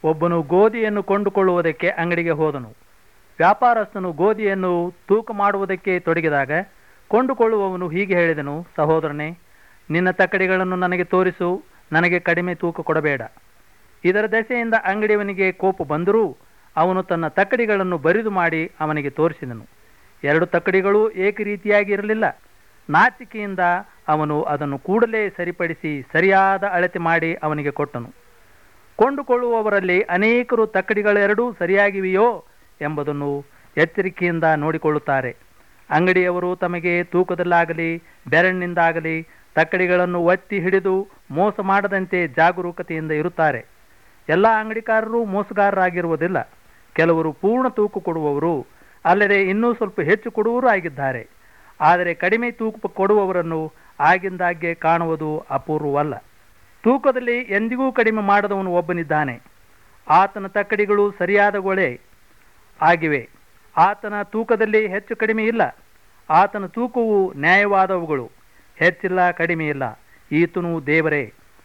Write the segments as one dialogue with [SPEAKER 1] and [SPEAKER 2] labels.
[SPEAKER 1] ಒಬ್ಬನು ಗೋಧಿಯನ್ನು ಕೊಂಡುಕೊಳ್ಳುವುದಕ್ಕೆ ಅಂಗಡಿಗೆ ಹೋದನು ವ್ಯಾಪಾರಸ್ಥನು ಗೋಧಿಯನ್ನು ತೂಕ ಮಾಡುವುದಕ್ಕೆ ತೊಡಗಿದಾಗ ಕೊಂಡುಕೊಳ್ಳುವವನು ಹೀಗೆ ಹೇಳಿದನು ಸಹೋದರನೇ ನಿನ್ನ ತಕ್ಕಡಿಗಳನ್ನು ನನಗೆ ತೋರಿಸು ನನಗೆ ಕಡಿಮೆ ತೂಕ ಕೊಡಬೇಡ ಇದರ ದೆಸೆಯಿಂದ ಅಂಗಡಿಯವನಿಗೆ ಕೋಪ ಬಂದರೂ ಅವನು ತನ್ನ ತಕ್ಕಡಿಗಳನ್ನು ಬರಿದು ಮಾಡಿ ಅವನಿಗೆ ತೋರಿಸಿದನು ಎರಡು ತಕ್ಕಡಿಗಳು ಏಕರೀತಿಯಾಗಿ ಇರಲಿಲ್ಲ ನಾಚಿಕೆಯಿಂದ ಅವನು ಅದನ್ನು ಕೂಡಲೇ ಸರಿಪಡಿಸಿ ಸರಿಯಾದ ಅಳತೆ ಮಾಡಿ ಅವನಿಗೆ ಕೊಟ್ಟನು ಕೊಂಡುಕೊಳ್ಳುವವರಲ್ಲಿ ಅನೇಕರು ತಕ್ಕಡಿಗಳೆರಡೂ ಸರಿಯಾಗಿವೆಯೋ ಎಂಬುದನ್ನು ಎಚ್ಚರಿಕೆಯಿಂದ ನೋಡಿಕೊಳ್ಳುತ್ತಾರೆ ಅಂಗಡಿಯವರು ತಮಗೆ ತೂಕದಲ್ಲಾಗಲಿ ಬೆರಳಿನಿಂದಾಗಲಿ ತಕ್ಕಡಿಗಳನ್ನು ಒತ್ತಿ ಹಿಡಿದು ಮೋಸ ಮಾಡದಂತೆ ಜಾಗರೂಕತೆಯಿಂದ ಇರುತ್ತಾರೆ ಎಲ್ಲ ಅಂಗಡಿಕಾರರು ಮೋಸಗಾರರಾಗಿರುವುದಿಲ್ಲ ಕೆಲವರು ಪೂರ್ಣ ತೂಕ ಕೊಡುವವರು ಅಲ್ಲದೆ ಇನ್ನೂ ಸ್ವಲ್ಪ ಹೆಚ್ಚು ಕೊಡುವವರು ಆಗಿದ್ದಾರೆ ಆದರೆ ಕಡಿಮೆ ತೂಕ ಕೊಡುವವರನ್ನು ಆಗಿಂದಾಗ್ಗೆ ಕಾಣುವುದು ಅಪೂರ್ವವಲ್ಲ ತೂಕದಲ್ಲಿ ಎಂದಿಗೂ ಕಡಿಮೆ ಮಾಡದವನು ಒಬ್ಬನಿದ್ದಾನೆ ಆತನ ತಕ್ಕಡಿಗಳು ಸರಿಯಾದಗೊಳೆ ಆಗಿವೆ ಆತನ ತೂಕದಲ್ಲಿ ಹೆಚ್ಚು ಕಡಿಮೆ ಇಲ್ಲ ಆತನ ತೂಕವು ನ್ಯಾಯವಾದವುಗಳು ಹೆಚ್ಚಿಲ್ಲ ಕಡಿಮೆ ಇಲ್ಲ ಈತನು ದೇವರೇ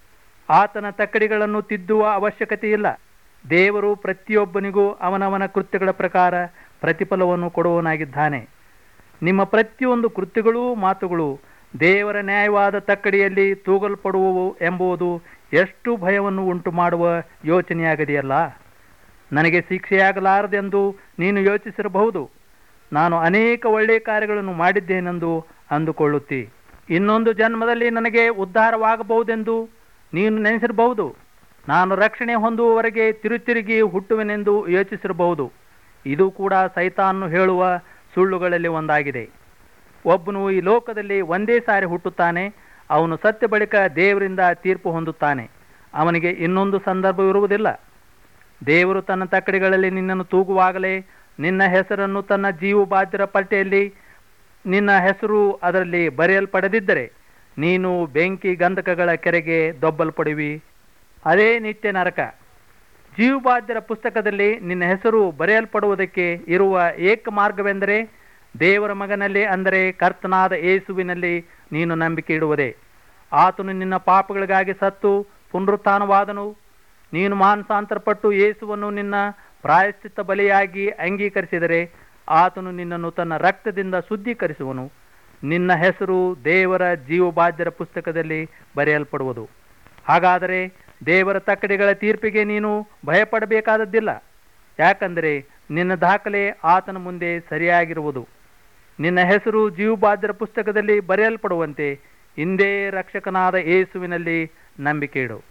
[SPEAKER 1] ಆತನ ತಕ್ಕಡಿಗಳನ್ನು ತಿದ್ದುವ ಅವಶ್ಯಕತೆ ಇಲ್ಲ ದೇವರು ಪ್ರತಿಯೊಬ್ಬನಿಗೂ ಅವನವನ ಕೃತ್ಯಗಳ ಪ್ರಕಾರ ಪ್ರತಿಫಲವನ್ನು ಕೊಡುವನಾಗಿದ್ದಾನೆ ನಿಮ್ಮ ಪ್ರತಿಯೊಂದು ಕೃತ್ಯಗಳೂ ಮಾತುಗಳು ದೇವರ ನ್ಯಾಯವಾದ ತಕ್ಕಡಿಯಲ್ಲಿ ತೂಗಲ್ಪಡುವವು ಎಂಬುದು ಎಷ್ಟು ಭಯವನ್ನು ಉಂಟು ಮಾಡುವ ಯೋಚನೆಯಾಗದೆಯಲ್ಲ ನನಗೆ ಶಿಕ್ಷೆಯಾಗಲಾರದೆಂದು ನೀನು ಯೋಚಿಸಿರಬಹುದು ನಾನು ಅನೇಕ ಒಳ್ಳೆಯ ಕಾರ್ಯಗಳನ್ನು ಮಾಡಿದ್ದೇನೆಂದು ಅಂದುಕೊಳ್ಳುತ್ತಿ ಇನ್ನೊಂದು ಜನ್ಮದಲ್ಲಿ ನನಗೆ ಉದ್ಧಾರವಾಗಬಹುದೆಂದು ನೀನು ನೆನೆಸಿರಬಹುದು ನಾನು ರಕ್ಷಣೆ ಹೊಂದುವವರೆಗೆ ತಿರುತಿರುಗಿ ಹುಟ್ಟುವೆನೆಂದು ಯೋಚಿಸಿರಬಹುದು ಇದು ಕೂಡ ಸೈತಾನ್ನು ಹೇಳುವ ಸುಳ್ಳುಗಳಲ್ಲಿ ಒಂದಾಗಿದೆ ಒಬ್ಬನು ಈ ಲೋಕದಲ್ಲಿ ಒಂದೇ ಸಾರಿ ಹುಟ್ಟುತ್ತಾನೆ ಅವನು ಸತ್ಯ ಬಳಿಕ ದೇವರಿಂದ ತೀರ್ಪು ಹೊಂದುತ್ತಾನೆ ಅವನಿಗೆ ಇನ್ನೊಂದು ಸಂದರ್ಭವಿರುವುದಿಲ್ಲ ದೇವರು ತನ್ನ ತಕ್ಕಡಿಗಳಲ್ಲಿ ನಿನ್ನನ್ನು ತೂಗುವಾಗಲೇ ನಿನ್ನ ಹೆಸರನ್ನು ತನ್ನ ಜೀವ ಬಾಧ್ಯರ ಪಟ್ಟಿಯಲ್ಲಿ ನಿನ್ನ ಹೆಸರು ಅದರಲ್ಲಿ ಬರೆಯಲ್ಪಡದಿದ್ದರೆ ನೀನು ಬೆಂಕಿ ಗಂಧಕಗಳ ಕೆರೆಗೆ ದೊಬ್ಬಲ್ಪಡುವಿ ಅದೇ ನಿತ್ಯ ನರಕ ಜೀವಬಾಧ್ಯರ ಪುಸ್ತಕದಲ್ಲಿ ನಿನ್ನ ಹೆಸರು ಬರೆಯಲ್ಪಡುವುದಕ್ಕೆ ಇರುವ ಏಕ ಮಾರ್ಗವೆಂದರೆ ದೇವರ ಮಗನಲ್ಲಿ ಅಂದರೆ ಕರ್ತನಾದ ಏಸುವಿನಲ್ಲಿ ನೀನು ನಂಬಿಕೆ ಇಡುವುದೇ ಆತನು ನಿನ್ನ ಪಾಪಗಳಿಗಾಗಿ ಸತ್ತು ಪುನರುತ್ಥಾನವಾದನು ನೀನು ಮಾನಸಾಂತರಪಟ್ಟು ಯೇಸುವನ್ನು ನಿನ್ನ ಪ್ರಾಯಶ್ಚಿತ್ತ ಬಲಿಯಾಗಿ ಅಂಗೀಕರಿಸಿದರೆ ಆತನು ನಿನ್ನನ್ನು ತನ್ನ ರಕ್ತದಿಂದ ಶುದ್ಧೀಕರಿಸುವನು ನಿನ್ನ ಹೆಸರು ದೇವರ ಜೀವಬಾಧ್ಯರ ಪುಸ್ತಕದಲ್ಲಿ ಬರೆಯಲ್ಪಡುವುದು ಹಾಗಾದರೆ ದೇವರ ತಕ್ಕಡಿಗಳ ತೀರ್ಪಿಗೆ ನೀನು ಭಯಪಡಬೇಕಾದದ್ದಿಲ್ಲ ಯಾಕಂದರೆ ನಿನ್ನ ದಾಖಲೆ ಆತನ ಮುಂದೆ ಸರಿಯಾಗಿರುವುದು ನಿನ್ನ ಹೆಸರು ಜೀವಬಾಧ್ಯರ ಪುಸ್ತಕದಲ್ಲಿ ಬರೆಯಲ್ಪಡುವಂತೆ ಹಿಂದೇ ರಕ್ಷಕನಾದ ಯೇಸುವಿನಲ್ಲಿ ನಂಬಿಕೆ ಇಡು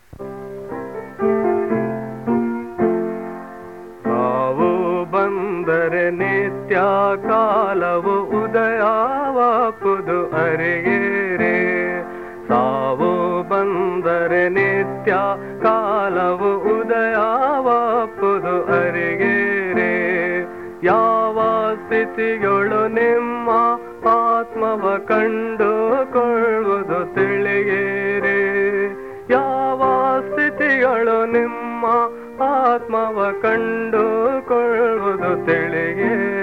[SPEAKER 2] ಸಾವು ಬಂದರೆ ನಿತ್ಯ ಕಾಲವು ಉದಯವಾಪುದು ಅರಿಯೇರೆ ಸಾವು ಬಂದರೆ ನಿತ್ಯ ಕಾಲವು ಉದಯವಾಪುದು ಅರಿಯೇರೆ ಯಾವ ಸ್ಥಿತಿಗಳು ನಿಮ್ಮ ಆತ್ಮವ ಕಂಡುಕೊಳ್ಳುವುದು ತಿಳಿಯೇರೆ ಯಾವ ಸ್ಥಿತಿಗಳು ನಿಮ್ಮ ಆತ್ಮವ ಕಂಡುಕೊಳ್ಳುವುದು ತಿಳಿಯೇ